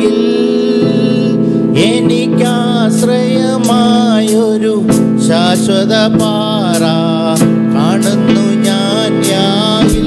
യാഹിൽ എനിക്കാശ്രയമായൊരു ശാശ്വത പാറ കാണുന്നു ഞാൻ യാഹിൽ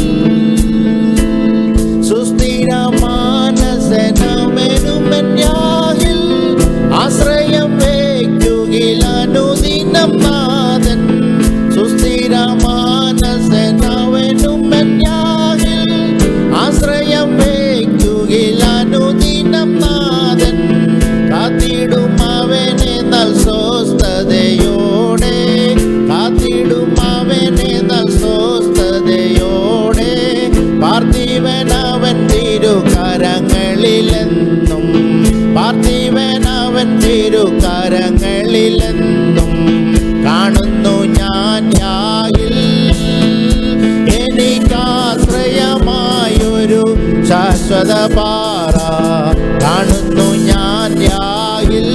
സുസ്ഥിര മാനസനമെനുമൻ യാഹിൽ ആശ്രയം വയ്ക്കുകിലനുദിനം നാഥൻ സുസ്ഥിര മാനസനവനുമൻ യാഹിൽ ആശ്രയം വയ്ക്കുകിലനുദിനം നാഥൻ കാത്തിടും അവനെ നൽ സ്വസ്ഥതയോടെ കാത്തിടും അവനെ നൽ സ്വസ്ഥതയോടെ പാർത്ഥിവനവൻ തിരുകരങ്ങളിലെന്നും പാർത്ഥിവനവൻ തിരുകരങ്ങളിലെന്നും കാണുന്നു ഞാൻ യായിൽ എനിക്കാശ്രയമായൊരു ശാശ്വത പാറ കാണുന്നു ഞാൻ യായിൽ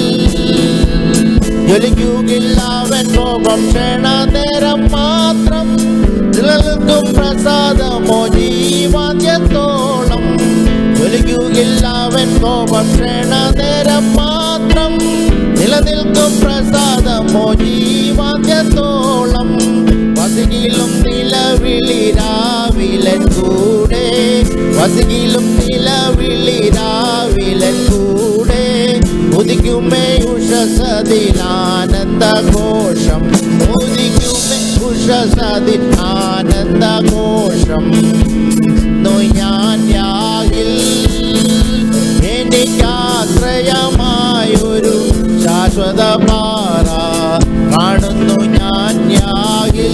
ജ്വലിക്കുകില്ലവൻ കോപം ക്ഷണനേരം മാത്രം നിലനിൽക്കും പ്രസാദമോ ജീവാദ്യത്തോളം ജ്വലിക്കുകില്ലവൻ കോപം ക്ഷണനേരം മാത്രം നിലനിൽക്കും പ്രസാദമോ ജീവാദ്യത്തോളം വസികിലും നിലവിളി രാവിലൻ കൂടെ വസികിലും നിലവിളി രാവിലൻ കൂടെ ഉദിക്കുമേ ഉഷസതിലാനന്ദഘോഷം ഉദിക്കുമേ ഉഷസതിൽ ആനന്ദഘോഷം ന്നു ഞാൻ യാകിൽ എനിക്കാശ്രയമായൊരു ശാശ്വത പാറ കാണുന്നു ഞാൻ യാകിൽ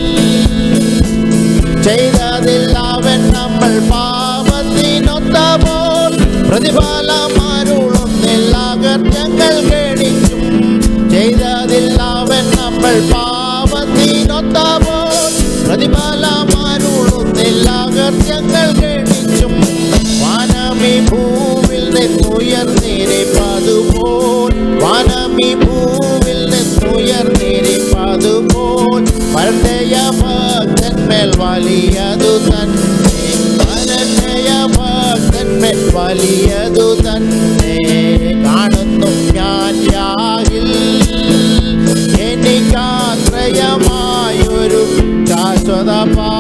ചെയ്തതിൽ അവൻ നമ്മൾ പാപത്തിനൊത്തപ്പോൾ പ്രതിഫലമാരുളുന്നില്ല അകറ്റങ്ങൾ ഗണിക്കും ചെയ്തതിൽ അവൻ നമ്മൾ പാപത്തിനൊത്തപ്പോൾ പ്രതിഫലമാരുളുന്നില്ല അകറ്റങ്ങൾ ഗണിച്ചും വാനമി ഭൂവിൽ നിന്നുയർന്നിരിപ്പതുപോൽ വാനമി ഭൂവിൽ നിന്നുയർന്നിരിപ്പതുപോൽ പരന്തയ ഭക്തന്മേൽ വലിയതു തന്നെ പരന്തയ ഭക്തന്മേൽ വലിയതു തന്നെ കാണുന്നു ഞാൻ യാഹിൽ എനിക്കാശ്രയമായൊരു ശാശ്വത പാ